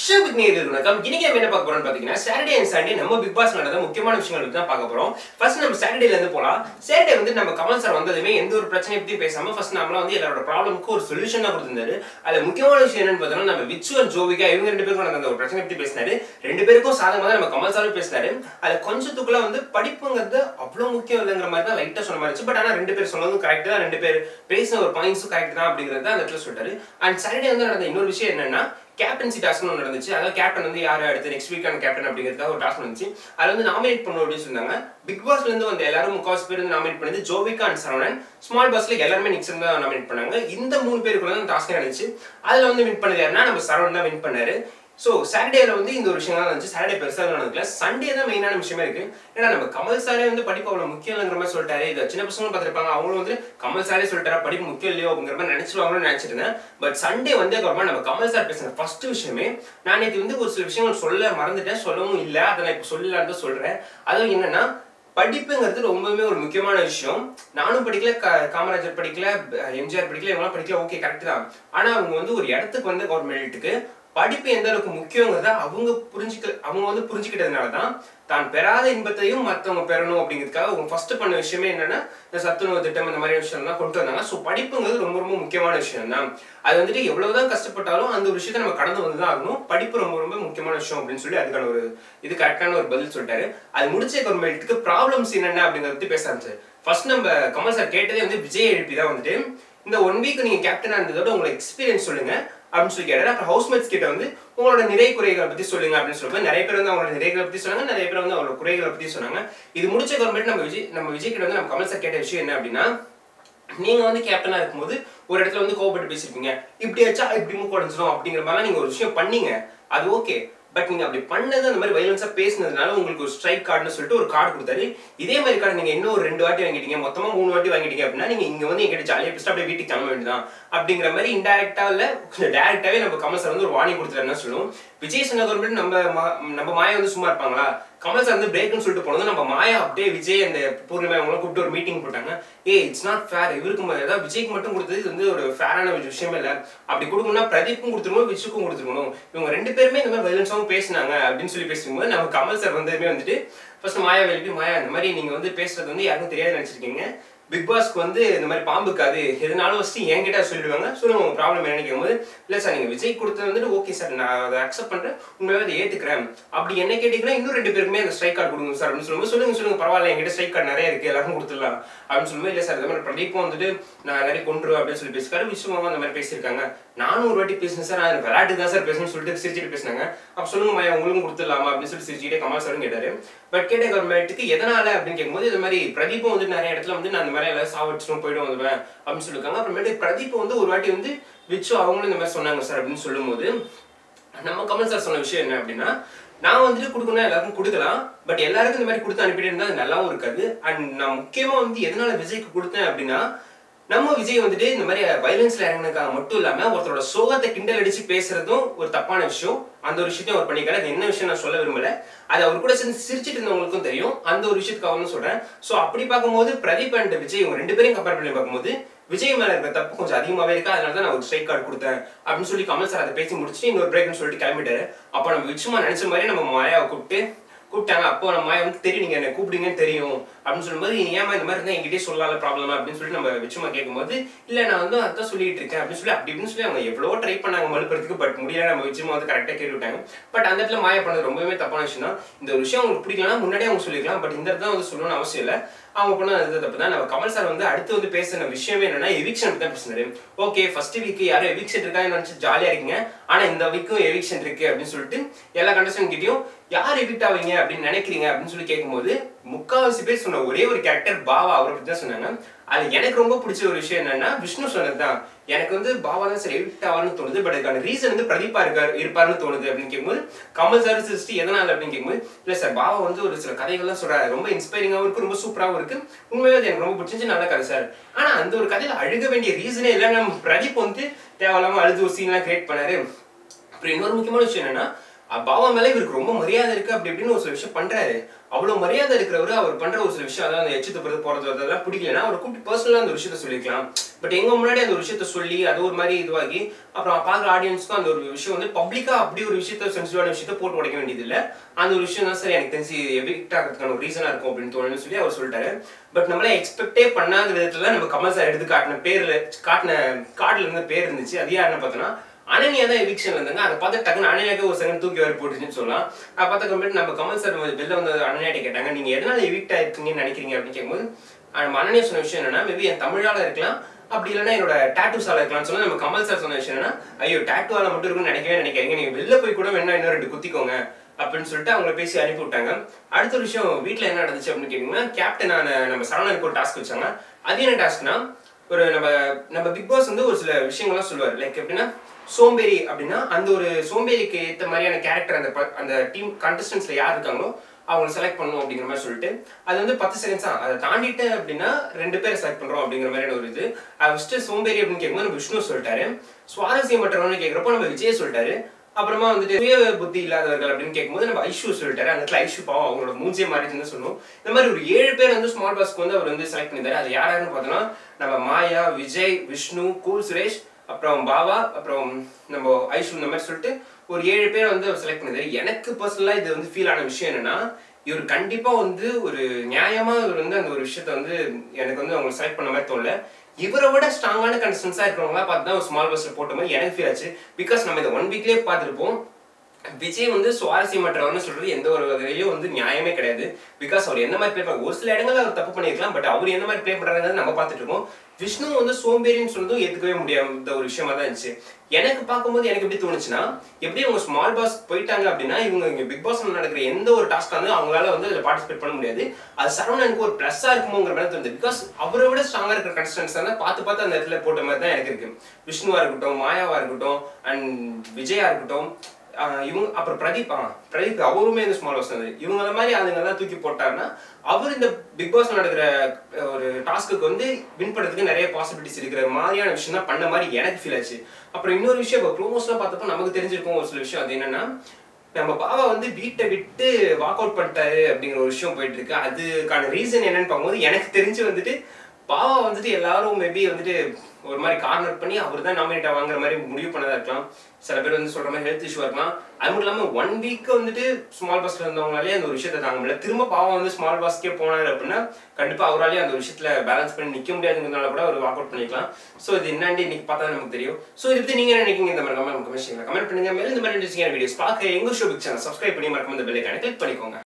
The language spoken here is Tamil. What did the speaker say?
ஷோபிக் நேரில் வணக்கம் இன்னைக்கு நம்ம என்ன பார்க்க போறோம்னு பாத்தீங்கன்னா சாட்டர்டே அண்ட் சண்டே நம்ம பிக் பாஸ் நடந்த முக்கியமான விஷயங்கள் பத்தி தான் பார்க்க போறோம் ஃபர்ஸ்ட் நம்ம சாட்டர்டேல இருந்து போலாம் சாட்டர்டே வந்து நம்ம கமல் சார் வந்ததுமே எந்த ஒரு பிரச்சனையை பத்தி பேசாம ஃபர்ஸ்ட் நம்மள வந்து எல்லாரோட ப்ராப்ளமுக்கு ஒரு சொல்யூஷன் தான் கொடுத்திருந்தாரு அதுல முக்கியமான விஷயம் என்னன்னு பார்த்தோம்னா நம்ம விச்சு அண்ட் ஜோவிகா இவங்க ரெண்டு பேருக்கும் நடந்த ஒரு பிரச்சனை பத்தி பேசினாரு ரெண்டு பேருக்கும் சாதகமாக தான் நம்ம கமல் சாரும் பேசினாரு அதுல கொஞ்சத்துக்குள்ள வந்து படிப்புங்கிறது அவ்வளவு முக்கியம் இல்லைங்கிற மாதிரி தான் லைட்டா சொன்ன மாதிரி இருந்துச்சு பட் ஆனா ரெண்டு பேர் சொன்னதும் கரெக்ட் தான் ரெண்டு பேர் பேசின ஒரு பாயிண்ட்ஸும் கரெக்ட் தான் அப்படிங்கிறது அந்த இடத்துல சொல்லிட்டாரு அண்ட் சாட்டர்டே வந்து நடந்த இன்னொரு விஷயம் என்னன்னா கேப்டன்சி டாஸ்க்னு ஒன்று நடந்துச்சு அதாவது கேப்டன் வந்து யார் அடுத்து நெக்ஸ்ட் வீக்கான கேப்டன் அப்படிங்கிறதுக்காக ஒரு டாஸ்க் வந்துச்சு அதில் வந்து நாமினேட் பண்ணணும் அப்படின்னு சொன்னாங்க பிக் பாஸ்ல இருந்து வந்து எல்லாரும் முக்காவாசி பேர் வந்து நாமினேட் பண்ணது ஜோவிகா அண்ட் சரவணன் ஸ்மால் பாஸ்ல எல்லாருமே நிக்சன் தான் நாமினேட் பண்ணாங்க இந்த மூணு பேருக்குள்ள தான் டாஸ்க் நடந்துச்சு அதில் வந்து வின் பண்ணது யாருன்னா நம்ம சரவணன் தான் வின் பண்ணாரு ஸோ சாட்டர்டேல வந்து இந்த ஒரு விஷயம் தான் இருந்துச்சு சாட்டர்டே பெருசாக நடந்துக்கல சண்டே தான் மெயினான விஷயமே இருக்கு ஏன்னா நம்ம கமல் சாரே வந்து படிப்பு அவ்வளோ முக்கியம் இல்லைங்கிற மாதிரி சொல்லிட்டாரு இதை சின்ன பசங்களும் பார்த்துருப்பாங்க அவங்களும் வந்து கமல் சாரே சொல்லிட்டாரா படிப்பு முக்கியம் இல்லையோ அப்படிங்கிற மாதிரி நினைச்சிருவாங்கன்னு நினைச்சிட்டு இருந்தேன் பட் சண்டே வந்து அப்புறமா நம்ம கமல் சார் பேசின ஃபர்ஸ்ட் விஷயமே நான் நேற்று வந்து ஒரு சில விஷயங்கள் சொல்ல மறந்துட்டேன் சொல்லவும் இல்லை அதை நான் இப்போ சொல்லலான்னு தான் சொல்றேன் அதுவும் என்னன்னா படிப்புங்கிறது ரொம்பவே ஒரு முக்கியமான விஷயம் நானும் படிக்கல க- காமராஜர் படிக்கல எம்ஜிஆர் படிக்கல இவங்களாம் படிக்கல ஓகே கரெக்ட் தான் ஆனா அவங்க வந்து ஒரு இடத்துக்கு வந்து கவர்மெண்ட்டுக்கு படிப்பு எந்த அளவுக்கு முக்கியங்கிறத அவங்க புரிஞ்சுக்க அவங்க வந்து புரிஞ்சுக்கிட்டதுனால தான் தான் பெறாத இன்பத்தையும் மற்றவங்க பெறணும் அப்படிங்கிறதுக்காக அவங்க ஃபர்ஸ்ட் பண்ண விஷயமே என்னன்னா இந்த சத்துணவு திட்டம் இந்த மாதிரி விஷயம்லாம் கொண்டு வந்தாங்க ஸோ படிப்புங்கிறது ரொம்ப ரொம்ப முக்கியமான விஷயம் தான் அது வந்துட்டு எவ்வளவுதான் கஷ்டப்பட்டாலும் அந்த ஒரு விஷயத்தை நம்ம கடந்து வந்து தான் ஆகணும் படிப்பு ரொம்ப ரொம்ப முக்கியமான விஷயம் அப்படின்னு சொல்லி அதுக்கான ஒரு இது கரெக்டான ஒரு பதில் சொல்லிட்டாரு அது முடிச்ச கவர்மெண்ட்டுக்கு ப்ராப்ளம்ஸ் என்னென்ன அப்படிங்கிறத பத்தி பேச ஆரம்பிச்சாரு ஃபர்ஸ்ட் நம்ம கமல் சார் கேட்டதே வந்து விஜய் எழுப்பி தான் வந்துட்டு இந்த ஒன் வீக் நீங்க கேப்டனா இருந்ததோட உங்களோட எக்ஸ்பீரியன்ஸ் சொல்லுங்க அப்படின்னு சொல்லி கேட்டாரு அப்புறம் ஹவுஸ்மேட்ஸ் கிட்ட வந்து உங்களோட நிறை குறைகளை பத்தி சொல்லுங்க அப்படின்னு சொல்லும்போது நிறைய பேர் வந்து அவங்களோட நிறைகளை பத்தி சொன்னாங்க நிறைய பேர் வந்து அவங்களோட குறைகளை பத்தி சொன்னாங்க இது முடிச்ச கவர்மெண்ட் நம்ம விஜய் நம்ம விஜய் கிட்ட வந்து நம்ம கமல் சார் கேட்ட விஷயம் என்ன அப்படின்னா நீங்க வந்து கேப்டனா இருக்கும்போது ஒரு இடத்துல வந்து கோவப்பட்டு பேசிருப்பீங்க இப்படி வச்சா இப்படி மூக்கு உடஞ்சிரும் அப்படிங்கிற மாதிரிலாம் நீங்க ஒரு விஷயம் பண்ணீங்க அது ஓகே பட் நீங்க அப்படி பண்ணது அந்த மாதிரி வைலன்ஸா பேசினதுனால உங்களுக்கு ஒரு ஸ்ட்ரைக் கார்டுன்னு சொல்லிட்டு ஒரு கார்டு கொடுத்தாரு இதே மாதிரி கார்டு நீங்க இன்னும் ஒரு ரெண்டு வாட்டி வாங்கிட்டீங்க மொத்தமா மூணு வாட்டி வாங்கிட்டீங்க அப்படின்னா நீங்க இங்க வந்து எங்கிட்ட ஜாலியா பேசிட்டு அப்படியே வீட்டுக்கு கிளம்ப வேண்டியதான் அப்படிங்கிற மாதிரி இன்டெரக்டா இல்ல டேரக்டாவே நம்ம கமல் சார் வந்து ஒரு வார்னிங் கொடுத்துருன்னு சொல்லுவோம் விஜய் சொன்ன கவர்மெண்ட் நம்ம மா- நம்ம மாயா வந்து சும்மா இருப்பாங்களா கமல் சார் வந்து பிரேக்னு சொல்லிட்டு போனது நம்ம மாயா அப்படியே விஜய் அந்த பூர்ணிமா அவங்களும் கூப்பிட்டு ஒரு மீட்டிங் போட்டாங்க ஏ இட்ஸ் நாட் ஃபேர் இவருக்கு ம- ஏதாவது விஜய்க்கு மட்டும் கொடுத்தது இது வந்து ஒரு ஃபேரான ஒரு விஷயமே இல்லை அப்படி கொடுக்கணும்னா பிரதீப்புக்கும் கொடுத்துருக்கணும் விஜுக்கும் கொடுத்துருக்கணும் இவங்க ரெண்டு பேருமே இந்த மாதிரி வைலன்ஸாகவும் பேசினாங்க அப்படின்னு சொல்லி பேசும்போது நம்ம கமல் சார் வந்ததுமே வந்துட்டு ஃபர்ஸ்ட் மாயா எழுப்பி மாயா இந்த மாதிரி நீங்க வந்து பேசுறது வந்து யாருக்கும் தெரியாது நினைச்சிருக்கீங்க பிக் பாஸ்க்கு வந்து இந்த மாதிரி பாம்புக்கு அது எதுனாலும் ஃபஸ்ட்டு என்கிட்ட சொல்லிடுவாங்க சொல்லுங்க உங்க ப்ராப்ளம் என்னன்னு கேட்கும்போது இல்லை சார் நீங்கள் விஜய் கொடுத்தது வந்துட்டு ஓகே சார் நான் அதை அக்செப்ட் பண்ணுறேன் உண்மையாவே அதை ஏற்றுக்கிறேன் அப்படி என்ன கேட்டீங்கன்னா இன்னும் ரெண்டு பேருக்குமே அந்த ஸ்ட்ரைக் கார்டு கொடுங்க சார் அப்படின்னு சொல்லும்போது சொல்லுங்க சொல்லுங்க பரவாயில்ல என்கிட்ட ஸ்ட்ரைக் கார்டு நிறைய இருக்கு எல்லாரும் கொடுத்துடலாம் அப்படின்னு சொல்லும்போது இல்லை சார் இந்த மாதிரி பிரதீப்பும் வந்துட்டு நான் நிறைய கொண்டுருவேன் அப்படின்னு சொல்லி பேசிக்காரு விஸ்வமாவும் அந்த மாதிரி பேசியிருக்காங்க நானும் ஒரு வாட்டி பேசினேன் சார் நான் விளையாட்டு தான் சார் பேசணும்னு சொல்லிட்டு சிரிச்சிட்டு பேசினாங்க அப்போ சொல்லுங்க மாயா உங்களுக்கும் கொடுத்துடலாமா அப்படின்னு சொல்லி சிரிச்சுக்கிட்டே கமல் சாரும் கேட்டாரு பட் கேட்ட கவர்மெண்ட்டுக்கு எதனால அப்படின்னு கேட்கும்போது இது மாதிரி பிரதீப்பும் வந்து நிறைய இடத்துல வந்து நான் இந்த மாதிரி எல்லாம் சாவடிச்சிடும் போயிடும் வந்துடுவேன் அப்படின்னு சொல்லியிருக்காங்க அப்புறமேட்டு பிரதீப் வந்து ஒரு வாட்டி வந்து விச்சு அவங்களும் இந்த மாதிரி சொன்னாங்க சார் அப்படின்னு சொல்லும்போது நம்ம கமல் சார் சொன்ன விஷயம் என்ன அப்படின்னா நான் வந்துட்டு கொடுக்கணும் எல்லாருக்கும் கொடுக்கலாம் பட் எல்லாருக்கும் இந்த மாதிரி கொடுத்து அனுப்பிட்டு இருந்தா அது நல்லாவும் இருக்காது அண்ட் நான் முக்கியமா வந்து எதனால விஜய்க்கு கொடுத்தேன் அப்படின்னா நம்ம விஜய் வந்துட்டு இந்த மாதிரி வைலன்ஸ்ல இறங்கினதுக்காக மட்டும் இல்லாம ஒருத்தரோட சோகத்தை கிண்டல் அடிச்சு பேசுறதும் ஒரு தப்பான விஷயம் அந்த ஒரு விஷயத்தையும் அவர் பண்ணிக்காரு அது என்ன விஷயம் நான் சொல்ல விரும்பல அது அவர் கூட சேர்ந்து சிரிச்சிட்டு இருந்தவங்களுக்கும் தெரியும் அந்த ஒரு விஷயத்துக்காக தான் சொல்றேன் சோ அப்படி பார்க்கும்போது பிரதீப் அண்ட் விஜய் இவங்க ரெண்டு பேரையும் கம்பேர் பண்ணி பார்க்கும்போது விஜய் மேல இருக்க தப்பு கொஞ்சம் அதிகமாவே இருக்கு அதனால தான் நான் ஒரு ஸ்ட்ரைக் கார்டு கொடுத்தேன் அப்படின்னு சொல்லி கமல் சார் அதை பேசி முடிச்சுட்டு இன்னொரு பிரேக்னு சொல்லிட்டு கிளம்பிட்டாரு அப்ப நம்ம விச்சுமா நினைச்ச மாதிரி நம்ம மாயாவை கூப்பிட்டு கூப்பிட்டாங்க அப்போ நம்ம மாயா வந்து தெரியும் நீங்க என்ன கூப்பிடுங்கன்னு தெரியும் அப்படின்னு சொல்லும்போது நீ ஏமா இந்த மாதிரி இருந்தா என்கிட்டயே சொல்லலாம்ல ப்ராப்ளம் அப்படின்னு சொல்லி நம்ம விச்சுமா கேட்கும்போது இல்ல நான் வந்து அதான் சொல்லிட்டு இருக்கேன் அப்படின்னு சொல்லி அப்படி இப்படின்னு சொல்லி அவங்க எவ்வளவோ ட்ரை பண்ணாங்க மறுக்கிறதுக்கு பட் முடியல நம்ம விச்சுமா வந்து கரெக்டா கேட்டு விட்டாங்க பட் அந்த இடத்துல மாயா பண்ணது ரொம்பவே தப்பான விஷயம் தான் இந்த ஒரு விஷயம் உங்களுக்கு பிடிக்கலன்னா முன்னாடியே அவங்க சொல்லிக்கலாம் பட் இந்த இடத்துல வந்து சொல்லணும்னு அவசியம் இல்லை அவங்க பண்ண அது தப்பு தான் நம்ம கமல் சார் வந்து அடுத்து வந்து பேசின விஷயமே என்னன்னா எவிக்ஷன் தான் பேசினாரு ஓகே ஃபர்ஸ்ட் வீக் யாரும் எவிக்ஷன் இருக்காங்க நினைச்சு ஜாலியா இருக்கீங்க ஆனா இந்த வீக்கும் எவிக்ஷன் இருக்கு அப்படின்னு சொல்லிட்டு எல்லா கண்டஸ்டன் கிட்டயும் யார் எவிக்ட் ஆவீங்க அப்படின்னு நினைக்கிறீங்க அப்படின்னு சொல்லி கேட்கும்போது முக்காவாசி பேர் சொன்ன ஒரே ஒரு கேரக்டர் பாவா அவரை பத்தி தான் சொன்னாங்க அது எனக்கு ரொம்ப பிடிச்ச ஒரு விஷயம் என்னன்னா விஷ்ணு சொன்னதுதான் எனக்கு வந்து பாவா தான் சரி எவிக்ட் ஆவார்னு தோணுது பட் அதுக்கான ரீசன் வந்து பிரதீபா இருக்காரு இருப்பாருன்னு தோணுது அப்படின்னு கேட்கும்போது கமல் சார் சிருஷ்டி எதனால அப்படின்னு கேட்கும்போது இல்ல சார் பாவா வந்து ஒரு சில கதைகள்லாம் சொல்றாரு ரொம்ப இன்ஸ்பைரிங்காகவும் இருக்கு ரொம்ப சூப்பராகவும் இருக்கு உண்மையாவே அது எனக்கு ரொம்ப பிடிச்சிருந்துச்சு நல்ல கதை சார் ஆனா அந்த ஒரு கதையில அழுக வேண்டிய ரீசனே இல்லை நம்ம பிரதீப் வந்து தேவையில்லாம அழுது ஒரு சீன்லாம் கிரியேட் பண்ணாரு அப்புறம் இன்னொரு முக்கியமான விஷயம் என்னன்னா அஹ் பாவா மேல இவருக்கு ரொம்ப மரியாதை இருக்கு அப்படி இப்படின்னு ஒரு சில விஷயம் பண்றாரு அவ்வளவு மரியாதை இருக்கிறவரு அவர் பண்ற ஒரு சில விஷயம் அதாவது அந்த எச்சு துப்புறது போறது அதெல்லாம் பிடிக்கலன்னா அவர் கூப்பிட்டு பர்சனலா அந்த ஒரு விஷயத்த சொல்லிக்கலாம் பட் எங்க முன்னாடி அந்த ஒரு விஷயத்த சொல்லி அது ஒரு மாதிரி இதுவாகி அப்புறம் பார்க்குற ஆடியன்ஸ்க்கும் அந்த ஒரு விஷயம் வந்து பப்ளிக்கா அப்படி ஒரு விஷயத்த சென்சிட்டிவான விஷயத்த போட்டு உடைக்க வேண்டியது இல்ல அந்த ஒரு விஷயம் தான் சார் எனக்கு தெரிஞ்சு எவிக்ட் ஆகிறதுக்கான ஒரு ரீசனா இருக்கும் அப்படின்னு தோணுன்னு சொல்லி அவர் சொல்லிட்டாரு பட் நம்மளே எக்ஸ்பெக்டே பண்ணாத விதத்துல நம்ம கமல் சார் எடுத்து காட்டின பேர்ல காட்டின கார்டுல இருந்து பேர் இருந்துச்சு அது யாருன்னு பார்த்தோன்னா அனன்யா தான் எவிக்ஷன்ல இருந்தாங்க அதை பார்த்து டக்குன்னு அனன்யாக்கு ஒரு செகண்ட் தூக்கி வர போட்டுச்சுன்னு சொல்லலாம் அதை பார்த்த கம்பெனி நம்ம கமல் சார் வெளில வந்து அனன்யாட்ட கேட்டாங்க நீங்க எதனால எவிக்ட் ஆயிருக்கீங்கன்னு நினைக்கிறீங்க அப்படின்னு கேட்கும்போது நம்ம அனன்யா சொன்ன விஷயம் என்னன்னா மேபி என் தமிழால இருக்கலாம் அப்படி இல்லைன்னா என்னோட டேட்டூஸால இருக்கலாம்னு சொன்னா நம்ம கமல் சார் சொன்ன விஷயம் என்னன்னா ஐயோ டேட்டூவால மட்டும் இருக்குன்னு நினைக்கவே நினைக்காதீங்க நீங்க வெளில போய் கூட வேணா இன்னும் ரெண்டு குத்திக்கோங்க அப்படின்னு சொல்லிட்டு அவங்கள பேசி அனுப்பி விட்டாங்க அடுத்த ஒரு விஷயம் வீட்டில் என்ன நடந்துச்சு அப்படின்னு கேட்டிங்கன்னா கேப்டனான நம்ம சரவணனுக்கு ஒரு டாஸ்க் வச்சாங்க அது என்ன டாஸ்க்னா ஒரு நம்ம நம்ம பிக் பாஸ் வந்து ஒரு சில விஷயங்கள்லாம் சொல்லுவார் லைக் எப்படின்னா சோம்பேறி அப்படின்னா அந்த ஒரு சோம்பேறிக்கு ஏற்ற மாதிரியான கேரக்டர் அந்த ப- அந்த டீம் கண்டஸ்டன்ஸ்ல யார் இருக்காங்களோ அவங்களை செலக்ட் பண்ணணும் அப்படிங்கிற மாதிரி சொல்லிட்டு அது வந்து பத்து செகண்ட்ஸ் தான் அதை தாண்டிட்டு அப்படின்னா ரெண்டு பேரை செலக்ட் பண்றோம் அப்படிங்கிற மாதிரியான ஒரு இது அது ஃபர்ஸ்ட் சோம்பேறி அப்படின்னு கேட்கும்போது நம்ம விஷ்ணு சொல்லிட்டாரு சுவாரஸ்யமற்றவன்னு கேட்குறப்போ நம்ம விஜய் சொல்லிட்டாரு அப்புறமா வந்துட்டு சுய புத்தி இல்லாதவர்கள் அப்படின்னு கேட்கும்போது நம்ம ஐஷு சொல்லிட்டாரு அந்த இடத்துல ஐஷு பாவம் அவங்களோட மூஞ்சிய மாறிச்சுன்னு சொன்னோம் இந்த மாதிரி ஒரு ஏழு பேர் வந்து ஸ்மால் பாஸ்க்கு வந்து அவர் வந்து செலக்ட் பண்ணியிருந்தாரு அது யாராருன்னு பார்த்தோம்னா நம்ம மாயா விஜய் விஷ்ணு கூல் சுரேஷ் அப்புறம் பாவா அப்புறம் நம்ம ஐஷு இந்த மாதிரி சொல்லிட்டு ஒரு ஏழு பேர் வந்து அவர் செலக்ட் பண்ணியிருந்தாரு எனக்கு பர்சனலாக இது வந்து ஃபீல் ஆன விஷயம் என்னன்னா இவர் கண்டிப்பா வந்து ஒரு நியாயமா இவர் வந்து அந்த ஒரு விஷயத்த வந்து எனக்கு வந்து அவங்க செலக்ட் பண்ண மாதிரி தோணல இவரை விட ஸ்ட்ராங்கான கன்சிஸ்டன்ஸா இருக்கிறவங்களா பார்த்து தான் ஒரு ஸ்மால் பஸ்ல போட்ட மாதிரி எனக்கு ஃபீல் ஆச்சு பிகாஸ் நம்ம இந்த ஒன் வீக்லேயே பார்த்துருப்போம் விஜய் வந்து சுவாரஸ்யமற்றவர்னு சொல்றது எந்த ஒரு வகையிலும் வந்து நியாயமே கிடையாது பிகாஸ் அவர் எந்த மாதிரி ப்ளே பண்ண ஒரு சில இடங்கள்ல அவர் தப்பு பண்ணியிருக்கலாம் பட் அவர் எந்த மாதிரி ப்ளே பண்றாங்கிறது நம்ம பார்த்துட்டு இருக்கோம் விஷ்ணு வந்து சோம்பேறின்னு சொல்றதும் ஏத்துக்கவே முடியாத ஒரு விஷயமா தான் இருந்துச்சு எனக்கு பார்க்கும்போது எனக்கு எப்படி தோணுச்சுன்னா எப்படி அவங்க ஸ்மால் பாஸ் போயிட்டாங்க அப்படின்னா இவங்க இங்க பிக் பாஸ் நடக்கிற எந்த ஒரு டாஸ்க் வந்து அவங்களால வந்து அதில் பார்ட்டிசிபேட் பண்ண முடியாது அது சரவணனுக்கு ஒரு ப்ளஸ்ஸா இருக்குமோங்கிற மாதிரி தோணுது பிகாஸ் அவரை விட ஸ்ட்ராங்கா இருக்கிற கன்ஸ்டன்ஸ் தான் பார்த்து பார்த்து அந்த இடத்துல போட்ட மாதிரி தான் எனக்கு இருக்கு விஷ்ணுவா இருக்கட்டும் மாயாவா இருக்கட்டும் அண்ட் விஜயா இருக்கட்டும் ஆஹ் இவங்க அப்புறம் பிரதீப் ஆ பிரதீப் அவருமே இந்த ஸ்மால் பாஸ் தான் இவங்கள மாதிரி அதுங்க தான் தூக்கி போட்டாருன்னா அவர் இந்த பிக் பாஸ் நடக்கிற அஹ், ஒரு டாஸ்க்கு வந்து வின் பண்ணுறதுக்கு நிறைய பாசிபிலிட்டிஸ் இருக்கிற மாதிரியான விஷயம் தான் பண்ண மாதிரி எனக்கு ஃபீல் ஆச்சு அப்புறம் இன்னொரு விஷயம் இப்போ ப்ரோமோஸ்லாம் பார்த்தப்போ நமக்கு தெரிஞ்சிருக்கும் ஒரு சில விஷயம் அது என்னன்னா நம்ம பாபா வந்து வீட்டை விட்டு வாக் அவுட் பண்ணிட்டாரு அப்படிங்கிற ஒரு விஷயம் போயிட்டு இருக்கு அதுக்கான ரீசன் என்னன்னு பார்க்கும்போது எனக்கு தெரிஞ்சு வந்துட்டு பாவா வந்துட்டு எல்லாரும் மேபி வந்துட்டு ஒரு மாதிரி கார்னர் பண்ணி அவர் தான் நாமினேட் ஆவாங்கிற மாதிரி முடிவு பண்ணதா இருக்கலாம் சில பேர் வந்து சொல்ற மாதிரி ஹெல்த் இஷ்யூ இருக்கலாம் அது மட்டும் இல்லாம ஒன் வீக் வந்துட்டு ஸ்மால் பஸ்ல இருந்தவங்களாலே அந்த ஒரு விஷயத்தை தாங்க முடியல திரும்ப பாவம் வந்து ஸ்மால் பஸ்க்கே போனாரு அப்படின்னா கண்டிப்பா அவராலே அந்த ஒரு விஷயத்துல பேலன்ஸ் பண்ணி நிக்க முடியாதுங்கிறதுனால கூட அவர் வாக் அவுட் பண்ணிக்கலாம் ஸோ இது என்னன்னு இன்னைக்கு பார்த்தா நமக்கு தெரியும் ஸோ இதை பத்தி நீங்க என்ன நினைக்கிறீங்க இந்த மாதிரி கமெண்ட் கமெண்ட் பண்ணுங்க மேலும் இந்த மாதிரி இன்ட்ரெஸ்டிங்கான வீடியோஸ் பார்க்க எங்க ஷோ பிக் சேனல் சப்ஸ்கிரைப் பண்ணி மறக்காம இந்த பெல்லைக்கான கிளிக் பண்ணிக்கோங்க